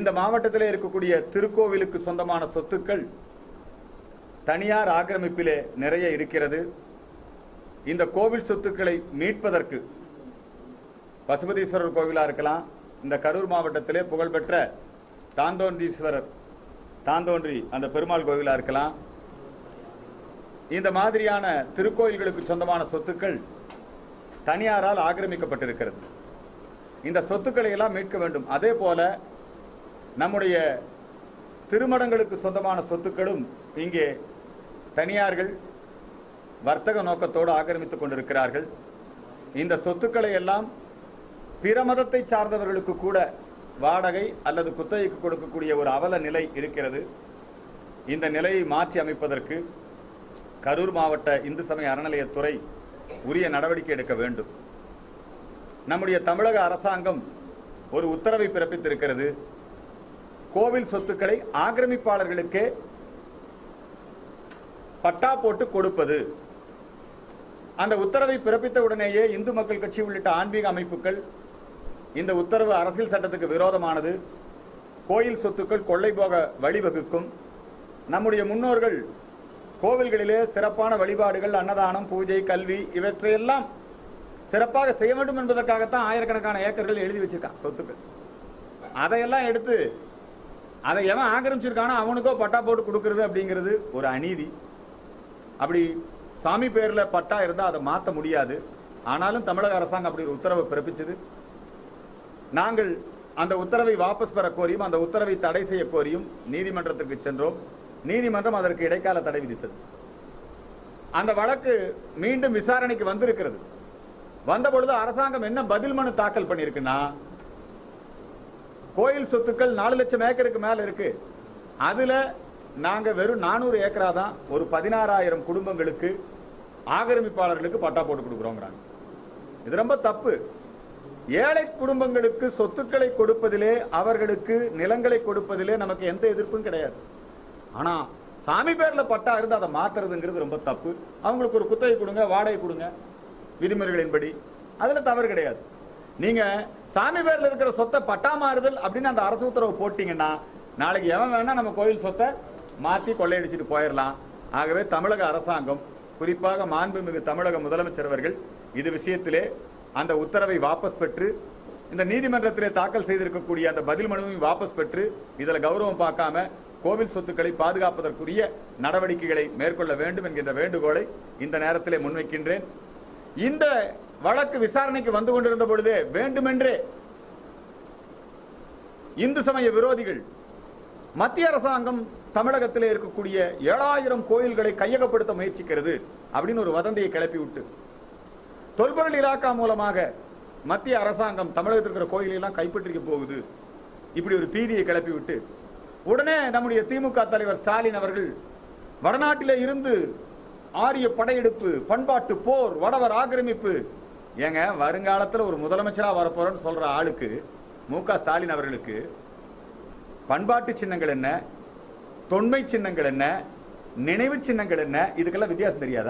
இந்த மாவட்டத்தில் இருக்கக்கூடிய திருக்கோவிலுக்கு சொந்தமான சொத்துக்கள் தனியார் ஆக்கிரமிப்பிலே நிறைய இருக்கிறது இந்த கோவில் சொத்துக்களை மீட்பதற்கு பசுபதீஸ்வரர் கோவிலாக இருக்கலாம் இந்த கரூர் மாவட்டத்திலே புகழ்பெற்ற தாந்தோன்றீஸ்வரர் தாந்தோன்றி அந்த பெருமாள் கோவிலாக இருக்கலாம் இந்த மாதிரியான திருக்கோயில்களுக்கு சொந்தமான சொத்துக்கள் தனியாரால் ஆக்கிரமிக்கப்பட்டிருக்கிறது இந்த சொத்துக்களை எல்லாம் மீட்க வேண்டும் அதே போல நம்முடைய திருமடங்களுக்கு சொந்தமான சொத்துக்களும் இங்கே தனியார்கள் வர்த்தக நோக்கத்தோடு ஆக்கிரமித்துக் கொண்டிருக்கிறார்கள் இந்த சொத்துக்களை எல்லாம் பிற மதத்தை சார்ந்தவர்களுக்கு கூட வாடகை அல்லது குத்தகைக்கு கொடுக்கக்கூடிய ஒரு அவல நிலை இருக்கிறது இந்த நிலையை மாற்றி அமைப்பதற்கு கரூர் மாவட்ட இந்து சமய அறநிலையத்துறை உரிய நடவடிக்கை எடுக்க வேண்டும் நம்முடைய தமிழக அரசாங்கம் ஒரு உத்தரவை பிறப்பித்திருக்கிறது கோவில் சொத்துக்களை ஆக்கிரமிப்பாளர்களுக்கே பட்டா போட்டு கொடுப்பது அந்த உத்தரவை பிறப்பித்த உடனேயே இந்து மக்கள் கட்சி உள்ளிட்ட ஆன்மீக அமைப்புகள் இந்த உத்தரவு அரசியல் சட்டத்துக்கு விரோதமானது கோயில் சொத்துக்கள் கொள்ளை போக வழிவகுக்கும் நம்முடைய முன்னோர்கள் கோவில்களிலே சிறப்பான வழிபாடுகள் அன்னதானம் பூஜை கல்வி இவற்றையெல்லாம் சிறப்பாக செய்ய வேண்டும் என்பதற்காகத்தான் ஆயிரக்கணக்கான ஏக்கர்கள் எழுதி வச்சிருக்கான் சொத்துக்கள் அதையெல்லாம் எடுத்து அதை எவன் ஆக்கிரமிச்சிருக்கானோ அவனுக்கோ பட்டா போட்டு கொடுக்கறது அப்படிங்கிறது ஒரு அநீதி அப்படி சாமி பேரில் பட்டா இருந்தால் அதை மாற்ற முடியாது ஆனாலும் தமிழக அரசாங்கம் அப்படி ஒரு உத்தரவை பிறப்பிச்சது நாங்கள் அந்த உத்தரவை வாபஸ் பெற கோரியும் அந்த உத்தரவை தடை செய்ய கோரியும் நீதிமன்றத்திற்கு சென்றோம் நீதிமன்றம் அதற்கு இடைக்கால தடை விதித்தது அந்த வழக்கு மீண்டும் விசாரணைக்கு வந்திருக்கிறது வந்த பொழுது அரசாங்கம் என்ன பதில் மனு தாக்கல் பண்ணியிருக்குன்னா கோயில் சொத்துக்கள் நாலு லட்சம் ஏக்கருக்கு மேல இருக்கு அதுல நாங்க வெறும் நானூறு ஏக்கரா தான் ஒரு பதினாறாயிரம் குடும்பங்களுக்கு ஆக்கிரமிப்பாளர்களுக்கு பட்டா போட்டு கொடுக்குறோங்கிறாங்க இது ரொம்ப தப்பு ஏழை குடும்பங்களுக்கு சொத்துக்களை கொடுப்பதிலே அவர்களுக்கு நிலங்களை கொடுப்பதிலே நமக்கு எந்த எதிர்ப்பும் கிடையாது ஆனா சாமி பேர்ல பட்டா இருந்து அதை மாத்துறதுங்கிறது ரொம்ப தப்பு அவங்களுக்கு ஒரு குத்தகை கொடுங்க வாடகை கொடுங்க விதிமுறைகளின்படி அதுல தவறு கிடையாது நீங்க சாமி பேர்ல இருக்கிற சொத்தை பட்டா மாறுதல் அப்படின்னு அந்த அரசு உத்தரவு போட்டீங்கன்னா நாளைக்கு எவன் வேணா நம்ம கோயில் சொத்தை மாத்தி கொள்ளையடிச்சிட்டு போயிடலாம் ஆகவே தமிழக அரசாங்கம் குறிப்பாக மாண்புமிகு தமிழக முதலமைச்சர் அவர்கள் இது விஷயத்திலே அந்த உத்தரவை வாபஸ் பெற்று இந்த நீதிமன்றத்திலே தாக்கல் செய்திருக்கக்கூடிய அந்த பதில் மனுவையும் வாபஸ் பெற்று இதில் கௌரவம் பார்க்காம கோவில் சொத்துக்களை பாதுகாப்பதற்குரிய நடவடிக்கைகளை மேற்கொள்ள வேண்டும் என்கின்ற வேண்டுகோளை இந்த நேரத்திலே முன்வைக்கின்றேன் இந்த வழக்கு விசாரணைக்கு வந்து கொண்டிருந்த பொழுதே வேண்டுமென்றே இந்து சமய விரோதிகள் மத்திய அரசாங்கம் தமிழகத்தில் இருக்கக்கூடிய ஏழாயிரம் கோயில்களை கையகப்படுத்த முயற்சிக்கிறது அப்படின்னு ஒரு வதந்தியை கிளப்பி விட்டு தொல்பொருள் இலாக்கா மூலமாக மத்திய அரசாங்கம் தமிழகத்தில் இருக்கிற கோயிலெல்லாம் கைப்பற்றிக்க போகுது இப்படி ஒரு பீதியை கிளப்பி விட்டு உடனே நம்முடைய திமுக தலைவர் ஸ்டாலின் அவர்கள் வடநாட்டிலே இருந்து ஆரிய படையெடுப்பு பண்பாட்டு போர் வடவர் ஆக்கிரமிப்பு ஏங்க வருங்காலத்தில் ஒரு முதலமைச்சராக வரப்போறேன்னு சொல்ற ஆளுக்கு மு க ஸ்டாலின் அவர்களுக்கு பண்பாட்டு சின்னங்கள் என்ன தொன்மை சின்னங்கள் என்ன நினைவு சின்னங்கள் என்ன இதுக்கெல்லாம் வித்தியாசம் தெரியாதா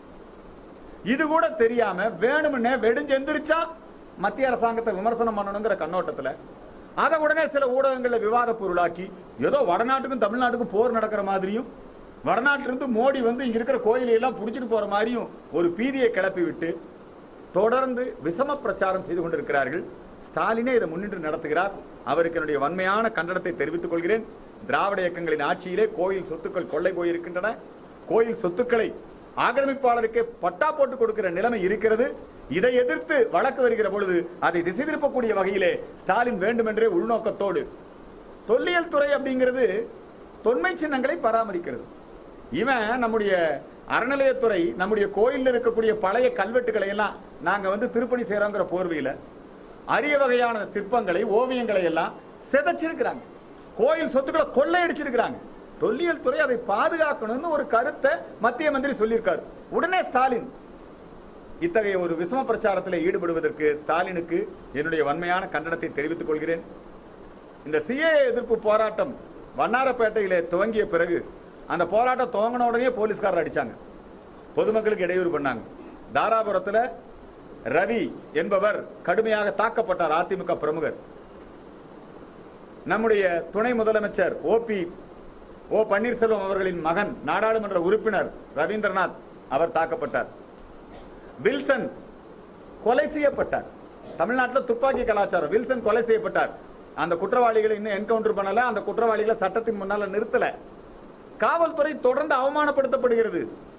இது கூட தெரியாம வேணும்னே வெடிஞ்செந்திரிச்சா மத்திய அரசாங்கத்தை விமர்சனம் பண்ணணுங்கிற கண்ணோட்டத்துல அதை உடனே சில ஊடகங்களில் விவாத பொருளாக்கி ஏதோ வடநாட்டுக்கும் தமிழ்நாட்டுக்கும் போர் நடக்கிற மாதிரியும் வடநாட்டிலிருந்து மோடி வந்து இங்க இருக்கிற கோயிலை எல்லாம் புடிச்சிட்டு போற மாதிரியும் ஒரு பீதியை கிளப்பி விட்டு தொடர்ந்து விஷம பிரச்சாரம் செய்து கொண்டிருக்கிறார்கள் ஸ்டாலினே இதை முன்னின்று நடத்துகிறார் அவருக்கு என்னுடைய வன்மையான கண்டனத்தை தெரிவித்துக் கொள்கிறேன் திராவிட இயக்கங்களின் ஆட்சியிலே கோயில் சொத்துக்கள் கொள்ளை போயிருக்கின்றன கோயில் சொத்துக்களை ஆக்கிரமிப்பாளருக்கே பட்டா போட்டு கொடுக்கிற நிலைமை இருக்கிறது இதை எதிர்த்து வழக்கு வருகிற பொழுது அதை திசை திருப்பக்கூடிய வகையிலே ஸ்டாலின் வேண்டுமென்றே உள்நோக்கத்தோடு தொல்லியல் துறை அப்படிங்கிறது தொன்மை சின்னங்களை பராமரிக்கிறது இவன் நம்முடைய அறநிலையத்துறை நம்முடைய கோயிலில் இருக்கக்கூடிய பழைய கல்வெட்டுகளை எல்லாம் நாங்கள் வந்து திருப்பணி செய்கிறோங்கிற போர்வையில் அரிய வகையான சிற்பங்களை ஓவியங்களை எல்லாம் சிதைச்சிருக்கிறாங்க கோயில் சொத்துக்களை கொள்ளையடிச்சிருக்கிறாங்க தொல்லியல் துறை அதை பாதுகாக்கணும்னு ஒரு கருத்தை மத்திய மந்திரி சொல்லியிருக்காரு உடனே ஸ்டாலின் இத்தகைய ஒரு விஷம பிரச்சாரத்தில் ஈடுபடுவதற்கு ஸ்டாலினுக்கு என்னுடைய வன்மையான கண்டனத்தை தெரிவித்துக் கொள்கிறேன் இந்த சிஏ எதிர்ப்பு போராட்டம் வண்ணாரப்பேட்டையிலே துவங்கிய பிறகு அந்த போராட்டம் துவங்கின உடனே போலீஸ்காரர் அடிச்சாங்க பொதுமக்களுக்கு இடையூறு பண்ணாங்க தாராபுரத்தில் ரவி என்பவர் கடுமையாக தாக்கப்பட்டார் அதிமுக பிரமுகர் நம்முடைய துணை முதலமைச்சர் ஓபி ஓ பன்னீர்செல்வம் அவர்களின் மகன் நாடாளுமன்ற உறுப்பினர் ரவீந்திரநாத் அவர் தாக்கப்பட்டார் வில்சன் கொலை செய்யப்பட்டார் தமிழ்நாட்டில் துப்பாக்கி கலாச்சாரம் வில்சன் கொலை செய்யப்பட்டார் அந்த குற்றவாளிகளை இன்னும் என்கவுண்டர் பண்ணல அந்த குற்றவாளிகளை சட்டத்தின் முன்னால நிறுத்தல காவல்துறை தொடர்ந்து அவமானப்படுத்தப்படுகிறது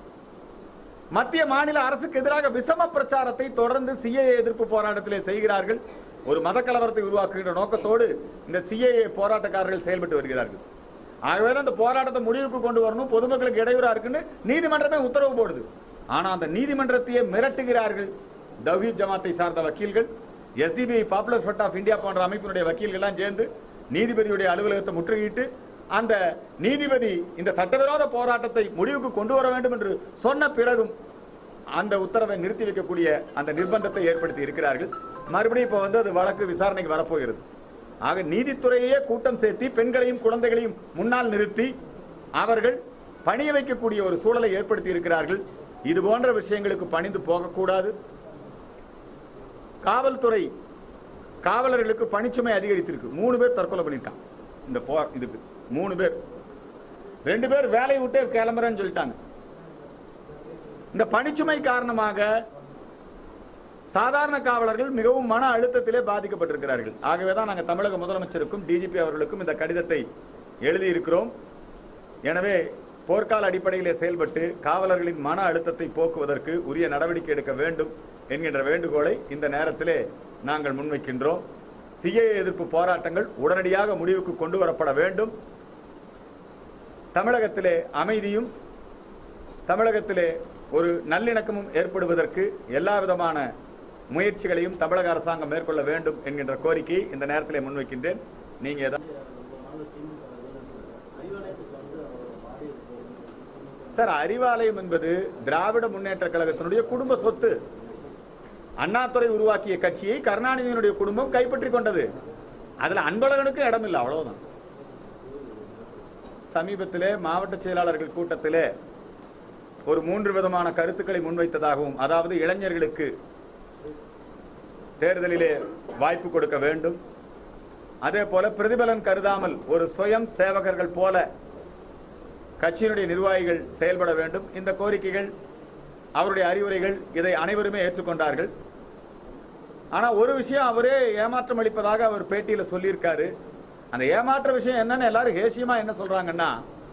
மத்திய மாநில அரசுக்கு எதிராக விஷம பிரச்சாரத்தை தொடர்ந்து சிஏஏ எதிர்ப்பு போராட்டத்திலே செய்கிறார்கள் ஒரு மத கலவரத்தை உருவாக்குகின்ற நோக்கத்தோடு இந்த சிஏஏ போராட்டக்காரர்கள் செயல்பட்டு வருகிறார்கள் ஆகவே தான் இந்த போராட்டத்தை முடிவுக்கு கொண்டு வரணும் பொதுமக்களுக்கு இடையூறா இருக்குன்னு நீதிமன்றமே உத்தரவு போடுது ஆனா அந்த நீதிமன்றத்தையே மிரட்டுகிறார்கள் தௌஹீத் ஜமாத்தை சார்ந்த வக்கீல்கள் SDPI Popular Front of India போன்ற அமைப்பினுடைய வக்கீல்கள்லாம் சேர்ந்து நீதிபதியுடைய அலுவலகத்தை முற்றுகையிட்டு அந்த நீதிபதி இந்த சட்டவிரோத போராட்டத்தை முடிவுக்கு கொண்டு வர வேண்டும் என்று சொன்ன பிறகும் அந்த உத்தரவை நிறுத்தி வைக்கக்கூடிய அந்த நிர்பந்தத்தை ஏற்படுத்தி இருக்கிறார்கள் மறுபடியும் இப்போ வந்து அது வழக்கு விசாரணைக்கு வரப்போகிறது ஆக நீதித்துறையே கூட்டம் சேர்த்தி பெண்களையும் குழந்தைகளையும் முன்னால் நிறுத்தி அவர்கள் பணிய வைக்கக்கூடிய ஒரு சூழலை ஏற்படுத்தி இருக்கிறார்கள் இது போன்ற விஷயங்களுக்கு பணிந்து போகக்கூடாது காவல்துறை காவலர்களுக்கு பணிச்சுமை அதிகரித்திருக்கு மூணு பேர் தற்கொலை பண்ணிட்டான் இந்த போ இதுக்கு மூணு பேர் ரெண்டு பேர் வேலையை விட்டே கிளம்புறேன்னு சொல்லிட்டாங்க இந்த பணிச்சுமை காரணமாக சாதாரண காவலர்கள் மிகவும் மன அழுத்தத்திலே பாதிக்கப்பட்டிருக்கிறார்கள் ஆகவே தான் நாங்கள் தமிழக முதலமைச்சருக்கும் டிஜிபி அவர்களுக்கும் இந்த கடிதத்தை எழுதியிருக்கிறோம் எனவே போர்க்கால அடிப்படையிலே செயல்பட்டு காவலர்களின் மன அழுத்தத்தை போக்குவதற்கு உரிய நடவடிக்கை எடுக்க வேண்டும் என்கின்ற வேண்டுகோளை இந்த நேரத்திலே நாங்கள் முன்வைக்கின்றோம் சிஏ எதிர்ப்பு போராட்டங்கள் உடனடியாக முடிவுக்கு கொண்டு வரப்பட வேண்டும் தமிழகத்திலே அமைதியும் தமிழகத்திலே ஒரு நல்லிணக்கமும் ஏற்படுவதற்கு எல்லா விதமான முயற்சிகளையும் தமிழக அரசாங்கம் மேற்கொள்ள வேண்டும் என்கின்ற கோரிக்கையை இந்த நேரத்திலே முன்வைக்கின்றேன் நீங்க ஏதாவது சார் அறிவாலயம் என்பது திராவிட முன்னேற்ற கழகத்தினுடைய குடும்ப சொத்து அண்ணாதுரை உருவாக்கிய கட்சியை கருணாநிதியினுடைய குடும்பம் கைப்பற்றி கொண்டது அதுல அன்பழகனுக்கும் இடம் இல்லை அவ்வளவுதான் சமீபத்திலே மாவட்ட செயலாளர்கள் கூட்டத்திலே ஒரு மூன்று விதமான கருத்துக்களை முன்வைத்ததாகவும் அதாவது இளைஞர்களுக்கு தேர்தலிலே வாய்ப்பு கொடுக்க வேண்டும் அதே போல பிரதிபலன் கருதாமல் ஒரு சுயம் சேவகர்கள் போல கட்சியினுடைய நிர்வாகிகள் செயல்பட வேண்டும் இந்த கோரிக்கைகள் அவருடைய அறிவுரைகள் இதை அனைவருமே ஏற்றுக்கொண்டார்கள் ஆனா ஒரு விஷயம் அவரே ஏமாற்றம் அளிப்பதாக அவர் பேட்டியில சொல்லியிருக்காரு அந்த ஏமாற்ற விஷயம் என்னன்னு எல்லாரும் ஹேசியமா என்ன சொல்றாங்கன்னா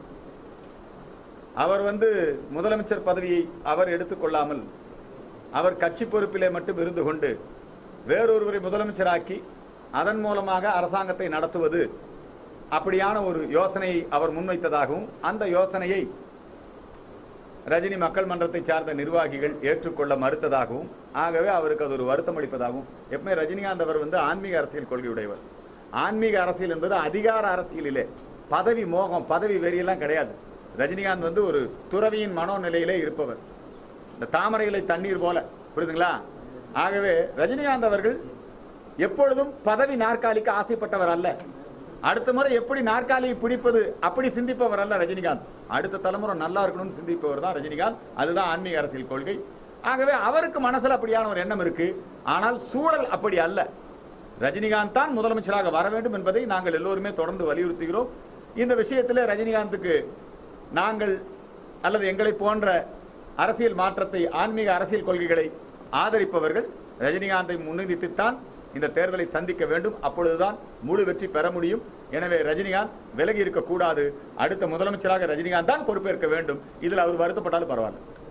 அவர் வந்து முதலமைச்சர் பதவியை அவர் எடுத்துக்கொள்ளாமல் அவர் கட்சி பொறுப்பிலே மட்டும் இருந்து கொண்டு வேறொருவரை முதலமைச்சராக்கி அதன் மூலமாக அரசாங்கத்தை நடத்துவது அப்படியான ஒரு யோசனையை அவர் முன்வைத்ததாகவும் அந்த யோசனையை ரஜினி மக்கள் மன்றத்தை சார்ந்த நிர்வாகிகள் ஏற்றுக்கொள்ள மறுத்ததாகவும் ஆகவே அவருக்கு அது ஒரு வருத்தம் அளிப்பதாகவும் எப்பவுமே ரஜினிகாந்த் அவர் வந்து ஆன்மீக அரசியல் கொள்கையுடையவர் ஆன்மீக அரசியல் என்பது அதிகார அரசியலிலே பதவி மோகம் பதவி வெறியெல்லாம் கிடையாது ரஜினிகாந்த் வந்து ஒரு துறவியின் மனோநிலையிலே இருப்பவர் இந்த தாமரை இலை தண்ணீர் போல புரியுதுங்களா ஆகவே ரஜினிகாந்த் அவர்கள் எப்பொழுதும் பதவி நாற்காலிக்கு ஆசைப்பட்டவர் அல்ல அடுத்த முறை எப்படி நாற்காலியை பிடிப்பது அப்படி சிந்திப்பவர் அல்ல ரஜினிகாந்த் அடுத்த தலைமுறை நல்லா இருக்கணும்னு சிந்திப்பவர் தான் ரஜினிகாந்த் அதுதான் ஆன்மீக அரசியல் கொள்கை ஆகவே அவருக்கு மனசுல அப்படியான ஒரு எண்ணம் இருக்கு ஆனால் சூழல் அப்படி அல்ல ரஜினிகாந்த் தான் முதலமைச்சராக வர வேண்டும் என்பதை நாங்கள் எல்லோருமே தொடர்ந்து வலியுறுத்துகிறோம் இந்த விஷயத்தில் ரஜினிகாந்துக்கு நாங்கள் அல்லது எங்களை போன்ற அரசியல் மாற்றத்தை ஆன்மீக அரசியல் கொள்கைகளை ஆதரிப்பவர்கள் ரஜினிகாந்தை முன்னிறுத்தித்தான் இந்த தேர்தலை சந்திக்க வேண்டும் அப்பொழுதுதான் முழு வெற்றி பெற முடியும் எனவே ரஜினிகாந்த் விலகி இருக்கக்கூடாது அடுத்த முதலமைச்சராக ரஜினிகாந்த் தான் பொறுப்பேற்க வேண்டும் இதில் அவர் வருத்தப்பட்டாலும் பரவாயில்ல